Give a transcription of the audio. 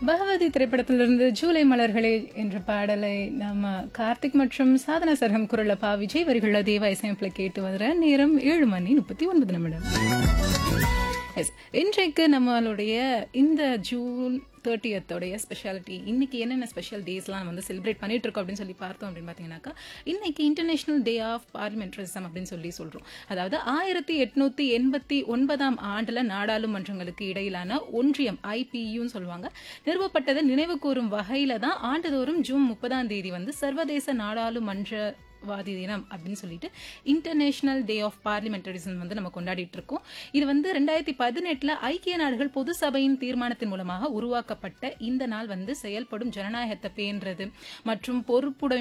பகவதி திரைப்படத்திலிருந்து ஜூலை மலர்களே என்ற பாடலை நம்ம கார்த்திக் மற்றும் சாதனா சர்கம் குரல்ல பா விஜய் வரிகள தேவ இசையமைப்பில் கேட்டு வர நேரம் ஏழு மணி முப்பத்தி ஒன்பது நிமிடம் எஸ் இன்றைக்கு நம்மளுடைய இந்த ஜூன் தேர்ட்டியத்தோடைய ஸ்பெஷாலிட்டி இன்னைக்கு என்னென்ன ஸ்பெஷல் டேஸ்லாம் வந்து செலிப்ரேட் பண்ணிட்டு இருக்கோம் அப்படின்னு சொல்லி பார்த்தோம் அப்படின்னு பார்த்தீங்கன்னாக்கா இன்னைக்கு இன்டர்நேஷனல் டே ஆஃப் பார்லிமெண்டரிசம் அப்படின்னு சொல்லி சொல்றோம் அதாவது ஆயிரத்தி எட்நூத்தி எண்பத்தி ஒன்பதாம் ஆண்டுல நாடாளுமன்றங்களுக்கு இடையிலான ஒன்றியம் ஐபியுன்னு சொல்லுவாங்க நிறுவப்பட்டதை நினைவு கூறும் வகையில தான் ஆண்டுதோறும் ஜூன் முப்பதாம் தேதி வந்து சர்வதேச நாடாளுமன்ற வாதி தினம் அப்படின்னு சொல்லிட்டு இன்டர்நேஷனல் டே ஆஃப் பார்லிமெண்டரிசம் வந்து நம்ம கொண்டாடிட்டு இருக்கோம் இது வந்து ரெண்டாயிரத்தி பதினெட்டுல ஐக்கிய நாடுகள் பொது சபையின் தீர்மானத்தின் மூலமாக உருவாக்கப்பட்ட இந்த நாள் வந்து செயல்படும் ஜனநாயகத்தை பேன்றது மற்றும் பொறுப்புடை